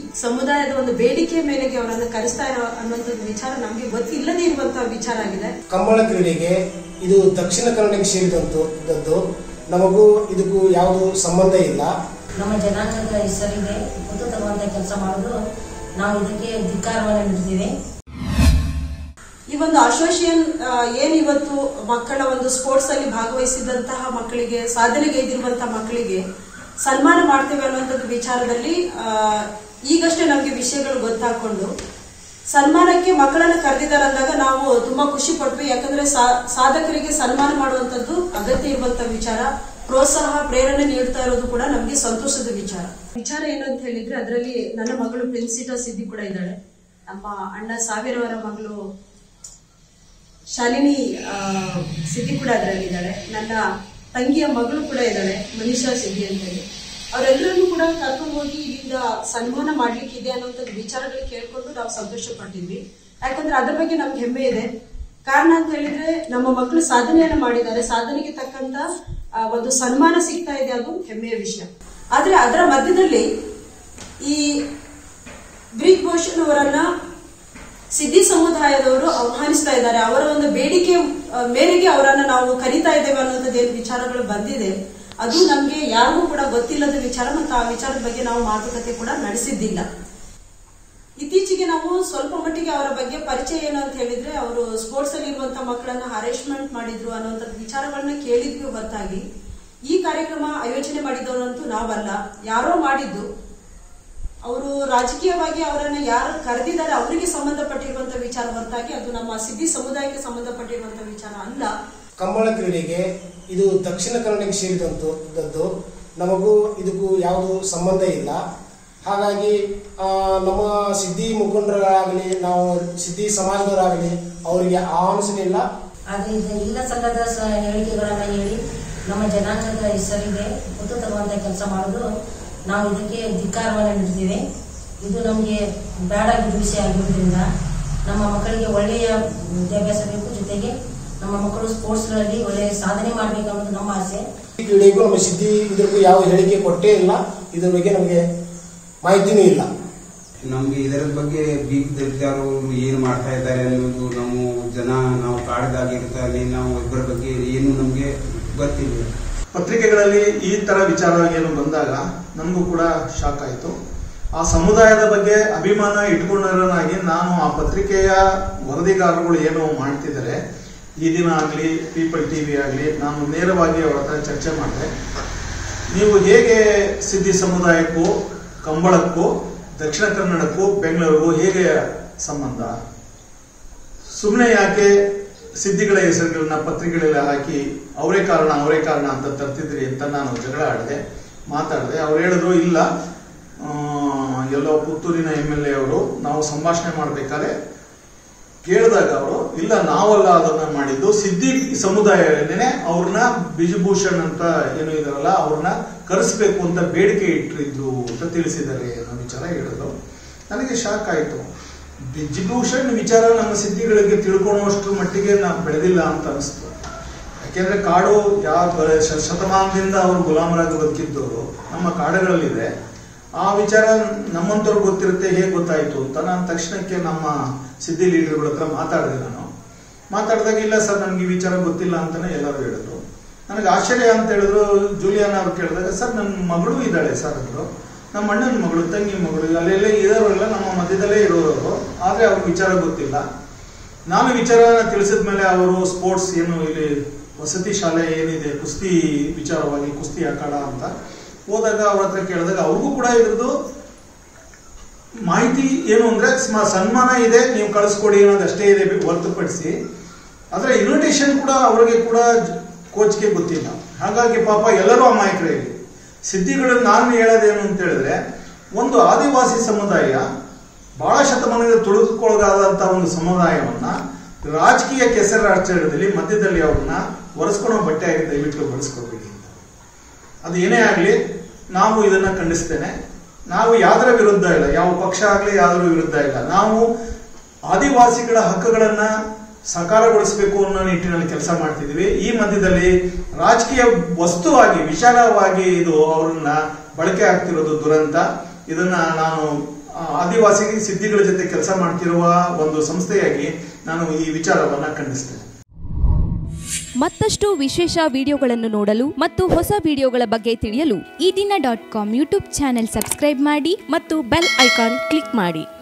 ಸಮುದಾಯದ ಒಂದು ಬೇಡಿಕೆ ಮೇಲೆಗೆ ಅವರನ್ನು ಕರೆಸ್ತಾ ಇರೋ ಅನ್ನುವಂಥದ್ದು ವಿಚಾರ ನಮಗೆ ಗೊತ್ತಿಲ್ಲದೆ ಇರುವಂತಹ ವಿಚಾರ ಆಗಿದೆ ಕಂಬಳ ಕ್ರೀಡೆಗೆ ಇದು ದಕ್ಷಿಣ ಕನ್ನಡಕ್ಕೆ ಸೇರಿದಂತದ್ದು ನಮಗೂ ಇದಕ್ಕೂ ಯಾವುದು ಸಂಬಂಧ ಇಲ್ಲ ನಮ್ಮ ಜನಾಂಗದ ಹೆಸರಿಗೆ ಮುತ್ತು ತರುವಂತ ಕೆಲಸ ಮಾಡೋದು ನಾವು ಇದಕ್ಕೆ ಧಿಕ್ಕಾರವನ್ನು ನೀಡ್ತೀವಿ ಈ ಒಂದು ಅಸೋಸಿಯೇಷನ್ ಏನ್ ಇವತ್ತು ಮಕ್ಕಳ ಒಂದು ಸ್ಪೋರ್ಟ್ಸ್ ಅಲ್ಲಿ ಭಾಗವಹಿಸಿದಂತಹ ಮಕ್ಕಳಿಗೆ ಸಾಧನೆಗೈದಿರುವಂತಹ ಮಕ್ಕಳಿಗೆ ಸನ್ಮಾನ ಮಾಡ್ತೇವೆ ಅನ್ನುವಂಥದ್ದು ವಿಚಾರದಲ್ಲಿ ಆ, ಈಗಷ್ಟೇ ನಮಗೆ ವಿಷಯಗಳು ಗೊತ್ತಾಕೊಂಡು ಸನ್ಮಾನಕ್ಕೆ ಮಕ್ಕಳನ್ನ ಕರೆದಿದ್ದಾರೆ ಅಂದಾಗ ನಾವು ತುಂಬಾ ಖುಷಿ ಪಟ್ವಿ ಯಾಕಂದ್ರೆ ಸಾ- ಸಾಧಕರಿಗೆ ಸನ್ಮಾನ ಮಾಡುವಂತದ್ದು ಅಗತ್ಯ ಇರುವಂತಹ ವಿಚಾರ ಪ್ರೋತ್ಸಾಹ ಪ್ರೇರಣೆ ನೀಡ್ತಾ ಇರೋದು ಕೂಡ ನಮಗೆ ಸಂತೋಷದ ವಿಚಾರ ವಿಚಾರ ಏನು ಅಂತ ಹೇಳಿದ್ರೆ ಅದರಲ್ಲಿ ನನ್ನ ಮಗಳು ಪ್ರಿನ್ಸಿಟಾ ಸಿದ್ದಿ ಕೂಡ ಇದ್ದಾಳೆ ನಮ್ಮ ಅಣ್ಣ ಸಾವಿರವರ ಮಗಳು ಶಾಲಿನಿ ಆ, ಸಿದ್ದಿ ಕೂಡ ಅದರಲ್ಲಿದ್ದಾಳೆ ನನ್ನ ತಂಗಿಯ ಮಗಳು ಕೂಡ ಇದ್ದಾಳೆ ಮನೀಷಾ ಸಿದ್ದಿ ಅಂತ ಹೇಳಿ ಅವರೆಲ್ಲರನ್ನೂ ಕೂಡ ಕರ್ಕೊಂಡು ಹೋಗಿ ಇಲ್ಲಿಂದ ಸನ್ಮಾನ ಮಾಡ್ಲಿಕ್ಕೆ ಇದೆ ಅನ್ನೋಂಥದ್ದು ವಿಚಾರಗಳು ಕೇಳ್ಕೊಂಡು ನಾವು ಸಂತೋಷ ಪಟ್ಟಿದ್ವಿ ಯಾಕಂದ್ರೆ ಅದ್ರ ಬಗ್ಗೆ ನಮ್ಗೆ ಹೆಮ್ಮೆ ಇದೆ ಕಾರಣ ಅಂತ ಹೇಳಿದ್ರೆ ನಮ್ಮ ಮಕ್ಕಳು ಸಾಧನೆಯನ್ನ ಮಾಡಿದ್ದಾರೆ ಸಾಧನೆಗೆ ತಕ್ಕಂತ ಆ, ಒಂದು ಸನ್ಮಾನ ಸಿಗ್ತಾ ಇದೆ ಅದು ಹೆಮ್ಮೆಯ ವಿಷಯ ಆದ್ರೆ ಅದರ ಮಧ್ಯದಲ್ಲಿ ಈ ಬ್ರಿಜ್ ಭೂಷಣ್ ಅವರನ್ನ ಸಿದ್ದಿ ಸಮುದಾಯದವರು ಆಹ್ವಾನಿಸ್ತಾ ಇದ್ದಾರೆ ಅವರ ಒಂದು ಬೇಡಿಕೆ ಆ, ಮೇರೆಗೆ ಅವರನ್ನ ನಾವು ಕರಿತಾ ಇದ್ದೇವೆ ಅನ್ನೋಂಥದ್ದು ಏನು ವಿಚಾರಗಳು ಬಂದಿದೆ ಅದು ನಮ್ಗೆ ಯಾರಿಗೂ ಕೂಡ ಗೊತ್ತಿಲ್ಲದ ವಿಚಾರ ಮತ್ತು ಆ ವಿಚಾರದ ಬಗ್ಗೆ ನಾವು ಮಾತುಕತೆ ಕೂಡ ನಡೆಸಿದ್ದಿಲ್ಲ ಇತ್ತೀಚೆಗೆ ನಾವು ಸ್ವಲ್ಪ ಮಟ್ಟಿಗೆ ಅವರ ಬಗ್ಗೆ ಪರಿಚಯ ಏನು ಅಂತ ಹೇಳಿದ್ರೆ ಅವರು ಸ್ಪೋರ್ಟ್ಸ್ ಅಲ್ಲಿ ಇರುವಂತಹ ಮಕ್ಕಳನ್ನ ಹರೇಸ್ಮೆಂಟ್ ಮಾಡಿದ್ರು ಅನ್ನುವಂಥ ವಿಚಾರಗಳನ್ನ ಕೇಳಿದ್ವಿ ಹೊರತಾಗಿ ಈ ಕಾರ್ಯಕ್ರಮ ಆಯೋಜನೆ ಮಾಡಿದವರಂತೂ ನಾವಲ್ಲ ಯಾರೋ ಮಾಡಿದ್ದು ಅವರು ರಾಜಕೀಯವಾಗಿ ಅವರನ್ನ ಯಾರು ಕರೆದಿದ್ದಾರೆ ಅವರಿಗೆ ಸಂಬಂಧಪಟ್ಟಿರುವಂತ ವಿಚಾರ ಹೊರತಾಗಿ ಅದು ನಮ್ಮ ಸಿದ್ದಿ ಸಮುದಾಯಕ್ಕೆ ಸಂಬಂಧಪಟ್ಟಿರುವಂತ ವಿಚಾರ ಅಲ್ಲ ಕಂಬಳ ಕ್ರೀಡೆಗೆ ಇದು ದಕ್ಷಿಣ ಕನ್ನಡಕ್ಕೆ ಸೇರಿದಂತದ್ದು ನಮಗೂ ಇದಕ್ಕೂ ಯಾವುದು ಸಂಬಂಧ ಇಲ್ಲ ಹಾಗಾಗಿ ಆ, ನಮ್ಮ ಸಿದ್ದಿ ಮುಖಂಡರಾಗಲಿ ನಾವು ಸಿದ್ದಿ ಸಮಾಜದವರಾಗಲಿ ಅವರಿಗೆ ಆಹ್ವಾನಿಸಲಿಲ್ಲ ಆದ್ರೆ ಇದು ಇಲ್ಲ ಸಲ್ಲದ ಸ- ಹೇಳಿಕೆಗಳನ್ನ ಹೇಳಿ ನಮ್ಮ ಜನಾಂಗದ ಹೆಸರಿಗೆ ಮುತ್ತು ತರುವಂತ ಕೆಲಸ ಮಾಡೋದು ನಾವು ಇದಕ್ಕೆ ಧಿಕ್ಕಾರವನ್ನು ನೀಡ್ತೀವಿ ಇದು ನಮಗೆ ಬೇಡಾಗಿದ್ದ ವಿಷಯ ಆಗಿರೋದ್ರಿಂದ ನಮ್ಮ ಮಕ್ಕಳಿಗೆ ಒಳ್ಳೆಯ ವಿದ್ಯಾಭ್ಯಾಸ ಬೇಕು ಜೊತೆಗೆ ನಮ್ಮ ಮಕ್ಕಳು ಸ್ಪೋರ್ಟ್ಸ್ಗಳಲ್ಲಿ ಒಳ್ಳೆಯ ಸಾಧನೆ ಮಾಡಬೇಕು ಅನ್ನೋದು ನಮ್ಮ ಆಸೆ ಈ ಕ್ರೀಡೆಗೂ ನಮ್ಮ ಸಿದ್ದಿ ಇದಕ್ಕೂ ಯಾವ ಹೇಳಿಕೆ ಕೊಟ್ಟೇ ಇಲ್ಲ ಇದ್ರ ಬಗ್ಗೆ ನಮಗೆ ಮಾಹಿತಿನೂ ಇಲ್ಲ ನಮ್ಗೆ ಇದರ ಬಗ್ಗೆ ಬೀಗ್ ದರ್ಜಾರು ಏನು ಮಾಡ್ತಾ ಇದ್ದಾರೆ ಅನ್ನೋದು ನಾವು ಜನ ನಾವು ಕಾಡ್ದಾಗಿರ್ತಾರೆ ನಾವು ಇಬ್ಬರ ಬಗ್ಗೆ ಏನು ನಮ್ಗೆ ಗೊತ್ತಿಲ್ಲ ಪತ್ರಿಕೆಗಳಲ್ಲಿ ಈ ತರ ವಿಚಾರ ಏನು ಬಂದಾಗ ನಮಗೂ ಕೂಡ ಶಾಕ್ ಆಯಿತು ಆ ಸಮುದಾಯದ ಬಗ್ಗೆ ಅಭಿಮಾನ ಇಟ್ಕೊಂಡವರನಾಗಿ ನಾನು ಆ ಪತ್ರಿಕೆಯ ವರದಿಗಾರರುಗಳು ಏನು ಮಾಡ್ತಿದ್ದಾರೆ ಈ ದಿನ ಆಗಲಿ ಪೀಪಲ್ ಟಿವಿ ಆಗಲಿ ನಾನು ನೇರವಾಗಿ ಅವರ ಹತ್ರ ಚರ್ಚೆ ಮಾಡಿದೆ ನೀವು ಹೇಗೆ ಸಿದ್ಧಿ ಸಮುದಾಯಕ್ಕೂ ಕಂಬಳಕ್ಕೂ ದಕ್ಷಿಣ ಕನ್ನಡಕ್ಕೂ ಬೆಂಗಳೂರಿಗೂ ಹೇಗೆ ಸಂಬಂಧ ಸುಮ್ಮನೆ ಯಾಕೆ ಸಿದ್ಧಿಗಳ ಹೆಸರುಗಳನ್ನ ಪತ್ರಿಕೆಗಳಲ್ಲಿ ಹಾಕಿ ಅವರೇ ಕಾರಣ ಅವರೇ ಕಾರಣ ಅಂತ ತರ್ತಿದ್ರಿ ಅಂತ ನಾನು ಜಗಳ ಆಡಿದೆ ಮಾತಾಡಿದೆ ಅವ್ರು ಹೇಳಿದ್ರು ಇಲ್ಲ ಆ, ಎಲ್ಲೋ ಪುತ್ತೂರಿನ ಎಮ್ ಎಲ್ ಎ ಅವರು ನಾವು ಸಂಭಾಷಣೆ ಮಾಡ್ಬೇಕಾದ್ರೆ ಕೇಳಿದಾಗ ಅವರು ಇಲ್ಲ ನಾವಲ್ಲ ಅದನ್ನ ಮಾಡಿದ್ದು ಸಿದ್ದಿ ಸಮುದಾಯನೇ ಅವ್ರನ್ನ ಬಿಜಭೂಷಣ್ ಅಂತ ಏನು ಇದಾರಲ್ಲ ಅವ್ರನ್ನ ಕರೆಸ್ಬೇಕು ಅಂತ ಬೇಡಿಕೆ ಇಟ್ಟಿದ್ರು ಅಂತ ತಿಳಿಸಿದ್ದಾರೆ ಅನ್ನೋ ವಿಚಾರ ಹೇಳಿದ್ರು ನನಗೆ ಶಾಕ್ ಆಯ್ತು ಬಿಜ್ಭೂಷಣ್ ವಿಚಾರ ನಮ್ಮ ಸಿದ್ಧಿಗಳಿಗೆ ತಿಳ್ಕೊಳ್ಳುವಷ್ಟು ಮಟ್ಟಿಗೆ ನಾವು ಬೆಳೆದಿಲ್ಲ ಅಂತ ಅನಿಸ್ತು ಯಾಕೆಂದ್ರೆ ಕಾಡು ಯಾವ ಬ- ಶ- ಶತಮಾನದಿಂದ ಅವರು ಗುಲಾಮರಾಗಿ ಬದುಕಿದ್ದವರು ನಮ್ಮ ಕಾಡುಗಳಲ್ಲಿದೆ ಆ ವಿಚಾರ ನಮ್ಮಂತವ್ರಿಗೆ ಗೊತ್ತಿರುತ್ತೆ ಹೇಗೆ ಗೊತ್ತಾಯ್ತು ಅಂತ ನಾನು ತಕ್ಷಣಕ್ಕೆ ನಮ್ಮ ಸಿದ್ಧಿ ಲೀಡರ್ಗಳ ಹತ್ರ ಮಾತಾಡಿದೆ ನಾನು ಮಾತಾಡಿದಾಗ ಇಲ್ಲ ಸರ್ ನಮ್ಗೆ ಈ ವಿಚಾರ ಗೊತ್ತಿಲ್ಲ ಅಂತಾನೆ ಎಲ್ಲರೂ ಹೇಳಿದ್ರು ನನಗೆ ಆಶ್ಚರ್ಯ ಅಂತ ಹೇಳಿದ್ರು ಜೂಲಿಯಾನ ಅವ್ರು ಕೇಳಿದಾಗ ಸರ್ ನನ್ನ ಮಗಳು ಇದ್ದಾಳೆ ಸರ್ ಅಂದ್ರು ನಮ್ಮ ಅಣ್ಣನ ಮಗಳು ತಂಗಿ ಮಗಳು ಅಲ್ಲೆಲ್ಲ ಇರೋರೆಲ್ಲ ನಮ್ಮ ಮಧ್ಯದಲ್ಲೇ ಇರೋರು ಆದ್ರೆ ಅವ್ರಿಗೆ ವಿಚಾರ ಗೊತ್ತಿಲ್ಲ ನಾನು ವಿಚಾರನ ತಿಳಿಸಿದ ಮೇಲೆ ಅವರು ಸ್ಪೋರ್ಟ್ಸ್ ಏನು ಇಲ್ಲಿ ವಸತಿ ಶಾಲೆ ಏನಿದೆ ಕುಸ್ತಿ ವಿಚಾರವಾಗಿ ಕುಸ್ತಿ ಅಖಾಡ ಅಂತ ಹೋದಾಗ ಅವ್ರ ಹತ್ರ ಕೇಳಿದಾಗ ಅವ್ರಿಗೂ ಕೂಡ ಇದ್ರದ್ದು ಮಾಹಿತಿ ಏನು ಅಂದ್ರೆ ಸ್ಮ- ಸನ್ಮಾನ ಇದೆ ನೀವು ಕಳಿಸ್ಕೊಡಿ ಅನ್ನೋದು ಅಷ್ಟೇ ಇದೆ ಹೊರತುಪಡಿಸಿ ಆದ್ರೆ ಇನ್ವಿಟೇಷನ್ ಕೂಡ ಅವರಿಗೆ ಕೂಡ ಕೋಚ್ಗೆ ಗೊತ್ತಿಲ್ಲ ಹಾಗಾಗಿ ಪಾಪ ಎಲ್ಲರೂ ಅಮಾಯಕರೇ ಇಲ್ಲಿ ಸಿದ್ಧಿಗಳು ನಾನು ಹೇಳೋದೇನು ಅಂತ ಹೇಳಿದ್ರೆ ಒಂದು ಆದಿವಾಸಿ ಸಮುದಾಯ ಬಹಳ ಶತಮಾನದಿಂದ ತುಳಿದುಕೊಳಗಾದಂತ ಒಂದು ಸಮುದಾಯವನ್ನ ರಾಜಕೀಯ ಕೆಸರಾಚರಣೆಯಲ್ಲಿ ಮಧ್ಯದಲ್ಲಿ ಅವ್ರನ್ನ ಒರೆಸ್ಕೊಳೋ ಬಟ್ಟೆ ಆಗಿ ದಯವಿಟ್ಟು ಬಳಸ್ಕೊಡ್ಬೇಡಿ ಅಂತ ಅದು ಏನೇ ಆಗಲಿ ನಾವು ಇದನ್ನ ಖಂಡಿಸ್ತೇನೆ ನಾವು ಯಾವ್ದರ ವಿರುದ್ಧ ಇಲ್ಲ ಯಾವ ಪಕ್ಷ ಆಗಲಿ ಯಾವ್ದ್ರ ವಿರುದ್ಧ ಇಲ್ಲ ನಾವು ಆದಿವಾಸಿಗಳ ಹಕ್ಕುಗಳನ್ನ ಸಾಕಾರಗೊಳಿಸಬೇಕು ಅನ್ನೋ ನಿಟ್ಟಿನಲ್ಲಿ ಕೆಲಸ ಮಾಡ್ತಿದೀವಿ ಈ ಮಧ್ಯದಲ್ಲಿ ರಾಜಕೀಯ ವಸ್ತುವಾಗಿ ವಿಶಾಲವಾಗಿ ಇದು ಅವ್ರನ್ನ ಬಳಕೆ ಆಗ್ತಿರೋದು ದುರಂತ ಇದನ್ನ ನಾನು ಆ, ಆದಿವಾಸಿ ಸಿದ್ಧಿಗಳ ಜೊತೆ ಕೆಲಸ ಮಾಡ್ತಿರುವ ಒಂದು ಸಂಸ್ಥೆಯಾಗಿ ನಾನು ಈ ವಿಚಾರವನ್ನ ಖಂಡಿಸ್ತೇನೆ ಮತ್ತಷ್ಟು ವಿಶೇಷ ವಿಡಿಯೋಗಳನ್ನು ನೋಡಲು ಮತ್ತು ಹೊಸ ವಿಡಿಯೋಗಳ ಬಗ್ಗೆ ತಿಳಿಯಲು ಈ ದಿನ dot com YouTube channel subscribe ಮಾಡಿ ಮತ್ತು ಬೆಲ್ ಐಕಾನ್ ಕ್ಲಿಕ್ ಮಾಡಿ